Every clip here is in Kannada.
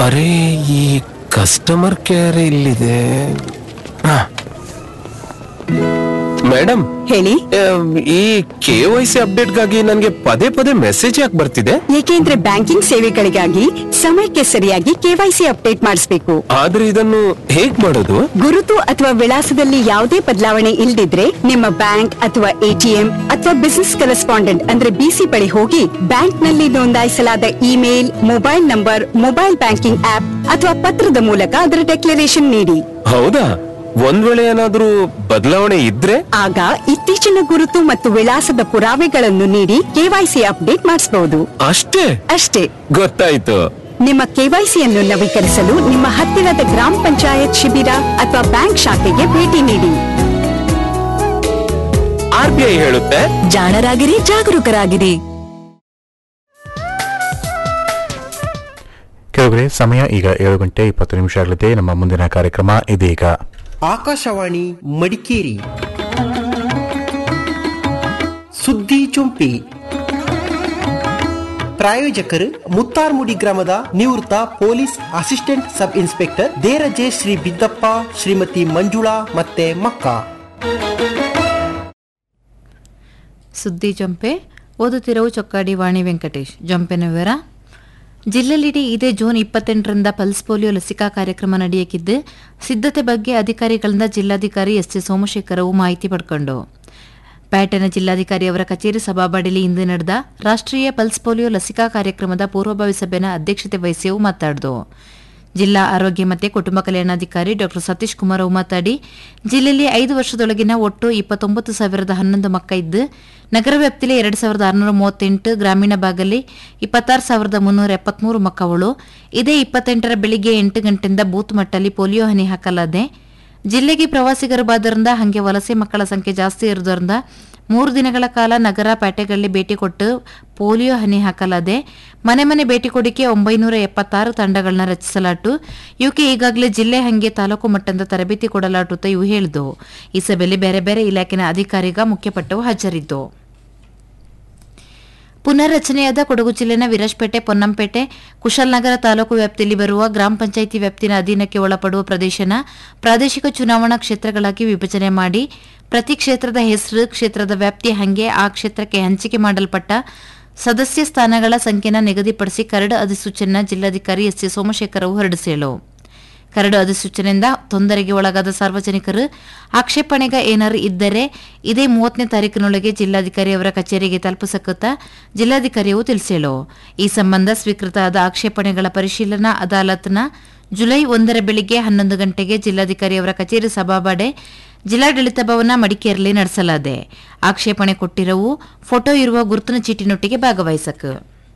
ಅರೆ ಈ ಕಸ್ಟಮರ್ ಕೇರ್ ಇಲ್ಲಿದೆ ಹಾ. ಮೇಡಮ್ ಹೇಳಿ ಆಮ್, ಈ ಕೆ ವೈ ಸಿ ಅಪ್ಡೇಟ್ಗಾಗಿ ನನಗೆ ಪದೇ ಪದೇ ಮೆಸೇಜ್ ಯಾಕೆ ಬರ್ತಿದೆ ಏಕೆಂದ್ರೆ ಬ್ಯಾಂಕಿಂಗ್ ಸೇವೆಗಳಿಗಾಗಿ ಸಮಯಕ್ಕೆ ಸರಿಯಾಗಿ ಕೆವೈಸಿ ಅಪ್ಡೇಟ್ ಮಾಡಿಸಬೇಕು ಆದ್ರೆ ಇದನ್ನು ಹೇಗ್ ಮಾಡೋದು ಗುರುತು ಅಥವಾ ವಿಳಾಸದಲ್ಲಿ ಯಾವುದೇ ಬದಲಾವಣೆ ಇಲ್ದಿದ್ರೆ ನಿಮ್ಮ ಬ್ಯಾಂಕ್ ಅಥವಾ ಎಟಿಎಂ ಅಥವಾ ಬಿಸಿನೆಸ್ ಕರೆಸ್ಪಾಂಡೆಂಟ್ ಅಂದ್ರೆ ಬಿಸಿ ಬಳಿ ಹೋಗಿ ಬ್ಯಾಂಕ್ ನಲ್ಲಿ ನೋಂದಾಯಿಸಲಾದ email mobile number mobile banking app ಅಥವಾ ಪತ್ರದ ಮೂಲಕ ಅದರ ಡೆಕ್ಲರೇಷನ್ ನೀಡಿ ಹೌದಾ ಒಂದ್ ವೇಳೆ ಏನಾದ್ರೂ ಬದಲಾವಣೆ ಇದ್ರೆ ಆಗ ಇತ್ತೀಚಿನ ಗುರುತು ಮತ್ತು ವಿಳಾಸದ ಪುರಾವೆಗಳನ್ನು ನೀಡಿ ಕೆವೈಸಿ ಅಪ್ಡೇಟ್ ಮಾಡಿಸಬಹುದು ಅಷ್ಟೇ ಅಷ್ಟೇ ಗೊತ್ತಾಯ್ತು ನಿಮ್ಮ ಕೆವೈಸಿಯನ್ನು ನವೀಕರಿಸಲು ನಿಮ್ಮ ಹತ್ತಿರದ ಗ್ರಾಮ ಪಂಚಾಯತ್ ಶಿಬಿರ ಅಥವಾ ಬ್ಯಾಂಕ್ ಶಾಖೆಗೆ ಭೇಟಿ ನೀಡಿ ಆರ್ ಬಿ ಐ ಹೇಳುತ್ತೆ ಜಾಣರಾಗಿರಿ ಜಾಗರೂಕರಾಗಿರಿ ಕೆಲವರೆ ಸಮಯ ಈಗ ಏಳು ಗಂಟೆ ಇಪ್ಪತ್ತು ನಿಮಿಷ ಆಗಲಿದೆ ನಮ್ಮ ಮುಂದಿನ ಕಾರ್ಯಕ್ರಮ ಇದೀಗ ಆಕಾಶವಾಣಿ ಮಡಿಕೇರಿ ಸುದ್ದಿ ಚುಂಪಿ ಪ್ರಾಯೋಜಕರು ಮುತ್ತಾರ್ಮುಡಿ ಗ್ರಾಮದ ನಿವೃತ್ತ police assistant sub inspector Deraje Shri Biddappa Shrimati Manjula ಮತ್ತೆ ಮಕ್ಕ ಸುದ್ದಿ ಜಂಪೆ ಓದುತ್ತಿರುವ ಚೊಕ್ಕಾಡಿ ವಾಣಿ ವೆಂಕಟೇಶ್ ಜಂಪೆನ ವಿವರ ಜಿಲ್ಲೆಯಲ್ಲಿಡೀ ಇದೇ ಜೂನ್ ಇಪ್ಪತ್ತೆಂಟರಿಂದ ಪಲ್ಸ್ ಪೋಲಿಯೋ ಲಸಿಕಾ ಕಾರ್ಯಕ್ರಮ ನಡೆಯಕಿದ್ದು ಸಿದ್ಧತೆ ಬಗ್ಗೆ ಅಧಿಕಾರಿಗಳಿಂದ ಜಿಲ್ಲಾಧಿಕಾರಿ ಎಸ್ ಜೆ ಸೋಮಶೇಖರವು ಮಾಹಿತಿ ಪಡ್ಕೊಂಡು ಪ್ಯಾಟೆನ ಜಿಲ್ಲಾಧಿಕಾರಿ ಅವರ ಕಚೇರಿ ಸಭಾಬಡಿಲಿ ಇಂದು ನಡೆದ ರಾಷ್ಟ್ರೀಯ ಪಲ್ಸ್ ಪೋಲಿಯೋ ಲಸಿಕಾ ಕಾರ್ಯಕ್ರಮದ ಪೂರ್ವಭಾವಿ ಸಭೆನ ಅಧ್ಯಕ್ಷತೆ ವಹಿಸಿಯೂ ಮಾತಾಡಿದು ಜಿಲ್ಲಾ ಆರೋಗ್ಯ ಮತ್ತು ಕುಟುಂಬ ಕಲ್ಯಾಣಾಧಿಕಾರಿ ಡಾ ಸತೀಶ್ ಕುಮಾರ್ ಅವು ಮಾತಾಡಿ ಜಿಲ್ಲೆಯಲ್ಲಿ ಐದು ವರ್ಷದೊಳಗಿನ ಒಟ್ಟು ಇಪ್ಪತ್ತೊಂಬತ್ತು ಸಾವಿರದ ಹನ್ನೊಂದು ಮಕ್ಕ ಇದ್ದು ನಗರ ವ್ಯಾಪ್ತಿಯಲ್ಲಿ ಎರಡು ಸಾವಿರದ ಆರುನೂರ ಮೂವತ್ತೆಂಟು ಗ್ರಾಮೀಣ ಭಾಗದಲ್ಲಿ ಇಪ್ಪತ್ತಾರು ಸಾವಿರದ ಮುನ್ನೂರ ಎಪ್ಪತ್ಮೂರು ಮಕ್ಕಳು ಇದೇ ಇಪ್ಪತ್ತೆಂಟರ ಬೆಳಿಗ್ಗೆ ಎಂಟು ಗಂಟೆಯಿಂದ ಬೂತ್ ಮಟ್ಟಲ್ಲಿ ಪೋಲಿಯೋ ಹನಿ ಹಾಕಲಾದೆ ಜಿಲ್ಲೆಗೆ ಪ್ರವಾಸಿಗರು ಬಾದರಿಂದ ಹಾಗೆ ವಲಸೆ ಮಕ್ಕಳ ಸಂಖ್ಯೆ ಜಾಸ್ತಿ ಇರೋದ್ರಿಂದ ಮೂರು ದಿನಗಳ ಕಾಲ ನಗರ ಪೇಟೆಗಳಲ್ಲಿ ಭೇಟಿ ಕೊಟ್ಟು ಪೋಲಿಯೋ ಹನಿ ಹಾಕಲಾದೆ ಮನೆ ಮನೆ ಭೇಟಿ ಕೊಡಿಕೆ ಒಂಬೈನೂರ ಎಪ್ಪತ್ತಾರು ತಂಡಗಳನ್ನ ರಚಿಸಲಾಟು ಇವಕ್ಕೆ ಈಗಾಗಲೇ ಜಿಲ್ಲೆ ಹಂಗೆ ತಾಲೂಕು ಮಟ್ಟದ ತರಬೇತಿ ಕೊಡಲಾಟುತ್ತ ಇವು ಹೇಳಿದ್ದು ಈ ಸಭೆಯಲ್ಲಿ ಬೇರೆ ಬೇರೆ ಇಲಾಖೆನ ಅಧಿಕಾರಿಗ ಮುಖ್ಯಪಟ್ಟವು ಹಾಜರಿದ್ದು ಪುನರ್ರಚನೆಯಾದ ಕೊಡಗು ಜಿಲ್ಲೆನ ವಿರಾಜಪೇಟೆ ಪೊನ್ನಂಪೇಟೆ ಕುಶಾಲನಗರ ತಾಲೂಕು ವ್ಯಾಪ್ತಿಯಲ್ಲಿ ಬರುವ ಗ್ರಾಮ ಪಂಚಾಯಿತಿ ವ್ಯಾಪ್ತಿನ ಅಧೀನಕ್ಕೆ ಒಳಪಡುವ ಪ್ರದೇಶನ ಪ್ರಾದೇಶಿಕ ಚುನಾವಣಾ ಕ್ಷೇತ್ರಗಳಾಗಿ ವಿಭಜನೆ ಮಾಡಿ ಪ್ರತಿ ಕ್ಷೇತ್ರದ ಹೆಸರು ಕ್ಷೇತ್ರದ ವ್ಯಾಪ್ತಿ ಹಂಗೆ ಆ ಕ್ಷೇತ್ರಕ್ಕೆ ಹಂಚಿಕೆ ಮಾಡಲ್ಪಟ್ಟ ಸದಸ್ಯ ಸ್ಥಾನಗಳ ಸಂಖ್ಯೆನ ನಿಗದಿಪಡಿಸಿ ಕರಡು ಅಧಿಸೂಚನೆನ ಜಿಲ್ಲಾಧಿಕಾರಿ ಎಸ್ ಎ ಸೋಮಶೇಖರವು ಹೊರಡಿಸಿದರು ಕರಡು ಅಧಿಸೂಚನೆಯಿಂದ ತೊಂದರೆಗೆ ಒಳಗಾದ ಸಾರ್ವಜನಿಕರು ಆಕ್ಷೇಪಣೆಗ ಏನಾರು ಇದ್ದರೆ ಇದೇ ಮೂವತ್ತನೇ ತಾರೀಕಿನೊಳಗೆ ಜಿಲ್ಲಾಧಿಕಾರಿ ಅವರ ಕಚೇರಿಗೆ ತಲುಪಿಸಕುತ್ತ ಜಿಲ್ಲಾಧಿಕಾರಿಯು ತಿಳಿಸೇಳು ಈ ಸಂಬಂಧ ಸ್ವೀಕೃತ ಆದ ಆಕ್ಷೇಪಣೆಗಳ ಪರಿಶೀಲನಾ ಅದಾಲತ್ನ ಜುಲೈ ಒಂದರ ಬೆಳಿಗ್ಗೆ ಹನ್ನೊಂದು ಗಂಟೆಗೆ ಜಿಲ್ಲಾಧಿಕಾರಿ ಅವರ ಕಚೇರಿ ಸಭಾಬಾಡೆ ಜಿಲ್ಲಾಡಳಿತ ಭವನ ಮಡಿಕೇರಿಯಲ್ಲಿ ನಡೆಸಲಾದೆ ಆಕ್ಷೇಪಣೆ ಕೊಟ್ಟಿರವು ಫೋಟೋ ಇರುವ ಗುರುತಿನ ಚೀಟಿನೊಟ್ಟಿಗೆ ಭಾಗವಹಿಸಕು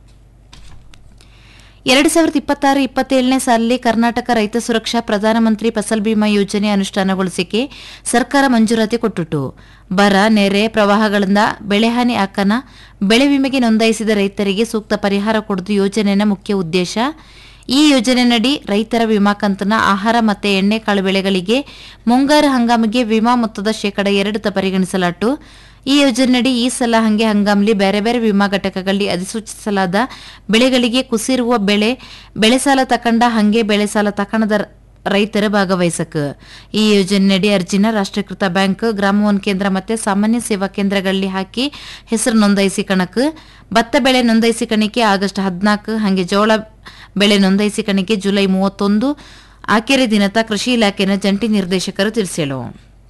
ಎರಡು ಸಾವಿರದ ಇಪ್ಪತ್ತಾರು ಇಪ್ಪತ್ತೇಳನೇ ಸಾಲಿನಲ್ಲಿ ಕರ್ನಾಟಕ ರೈತ ಸುರಕ್ಷಾ ಪ್ರಧಾನಮಂತ್ರಿ ಫಸಲ್ ಬಿಮಾ ಯೋಜನೆ ಅನುಷ್ಠಾನಗೊಳಿಸಿಕೆ ಸರ್ಕಾರ ಮಂಜೂರಾತಿ ಕೊಟ್ಟಿತು ಬರ ನೆರೆ ಪ್ರವಾಹಗಳಿಂದ ಬೆಳೆಹಾನಿ ಆಕನ ಬೆಳೆ ವಿಮೆಗೆ ನೋಂದಾಯಿಸಿದ ರೈತರಿಗೆ ಸೂಕ್ತ ಪರಿಹಾರ ಕೊಡುವುದು ಯೋಜನೆಯ ಮುಖ್ಯ ಉದ್ದೇಶ ಈ ಯೋಜನೆಯಡಿ ರೈತರ ವಿಮಾ ಕಂತನ ಆಹಾರ ಮತ್ತು ಎಣ್ಣೆಕಾಳು ಬೆಳೆಗಳಿಗೆ ಮುಂಗಾರು ಹಂಗಾಮಿಗೆ ವಿಮಾ ಮೊತ್ತದ ಶೇಕಡ ಎರಡು ತ ಪರಿಗಣಿಸಲಾಟು ಈ ಯೋಜನೆಯಡಿ ಈ ಸಲ ಹಂಗೆ ಹಂಗಾಮ್ಲಿ ಬೇರೆ ಬೇರೆ ವಿಮಾ ಘಟಕಗಳಲ್ಲಿ ಅಧಿಸೂಚಿಸಲಾದ ಬೆಳೆಗಳಿಗೆ ಕುಸಿರುವ ಬೆಳೆ ಬೆಳೆ ಸಾಲ ತಕಂಡ ಹಂಗೆ ಬೆಳೆ ಸಾಲ ತಕಣದ ರೈತರ ಭಾಗವಹಿಸಕ ಈ ಯೋಜನೆಯಡಿ ಅರ್ಜಿನ ರಾಷ್ಟ್ರೀಕೃತ ಬ್ಯಾಂಕ್ ಗ್ರಾಮವನ್ ಕೇಂದ್ರ ಮತ್ತೆ ಸಾಮಾನ್ಯ ಸೇವಾ ಕೇಂದ್ರಗಳಲ್ಲಿ ಹಾಕಿ ಹೆಸರು ನೋಂದಾಯಿಸಿ ಕಣಕ್ ಭತ್ತ ಬೆಳೆ ನೋಂದಾಯಿಸಿ ಕಣಿಕೆ ಆಗಸ್ಟ್ ಹದಿನಾಲ್ಕು ಹಾಗೆ ಜೋಳ ಬೆಳೆ ನೋಂದಾಯಿಸಿ ಕಣಿಕೆ ಜುಲೈ ಮೂವತ್ತೊಂದು ಆಕೆರೆ ದಿನದ ಕೃಷಿ ಇಲಾಖೆನ ಜಂಟಿ ನಿರ್ದೇಶಕರು ತಿಳಿಸಿದರು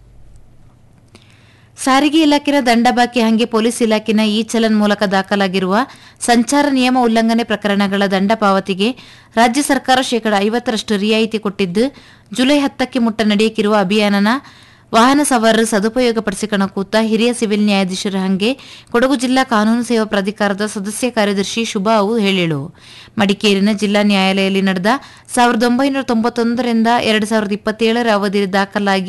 ಸಾರಿಗೆ ಇಲಾಖೆನ ದಂಡ ಬಾಕಿ ಹಂಗೆ ಪೊಲೀಸ್ ಇಲಾಖೆನ ಇ ಚಲನ್ ಮೂಲಕ ದಾಖಲಾಗಿರುವ ಸಂಚಾರ ನಿಯಮ ಉಲ್ಲಂಘನೆ ಪ್ರಕರಣಗಳ ದಂಡ ಪಾವತಿಗೆ ರಾಜ್ಯ ಸರ್ಕಾರ ಶೇಕಡ ಐವತ್ತರಷ್ಟು ರಿಯಾಯಿತಿ ಕೊಟ್ಟಿದ್ದು ಜುಲೈ ಹತ್ತಕ್ಕೆ ಮುಟ್ಟ ನಡೆಯಕಿರುವ ಅಭಿಯಾನನ ವಾಹನ ಸವಾರರು ಸದುಪಯೋಗ ಪಡಿಸಿಕೊಳ್ಳಕೂತ ಹಿರಿಯ ಸಿವಿಲ್ ನ್ಯಾಯಾಧೀಶರ ಹಂಗೆ ಕೊಡಗು ಜಿಲ್ಲಾ ಕಾನೂನು ಸೇವಾ ಪ್ರಾಧಿಕಾರದ ಸದಸ್ಯ ಕಾರ್ಯದರ್ಶಿ ಶುಭಾ ಅವು ಹೇಳಿಳು ಮಡಿಕೇರಿನ ಜಿಲ್ಲಾ ನ್ಯಾಯಾಲಯದಲ್ಲಿ ನಡೆದ ಸಾವಿರದ ಒಂಬೈನೂರ ತೊಂಬತ್ತೊಂದರಿಂದ ಎರಡು ಸಾವಿರದ ಇಪ್ಪತ್ತೇಳರ ಅವಧಿಯಲ್ಲಿ ದಾಖಲಾಗಿ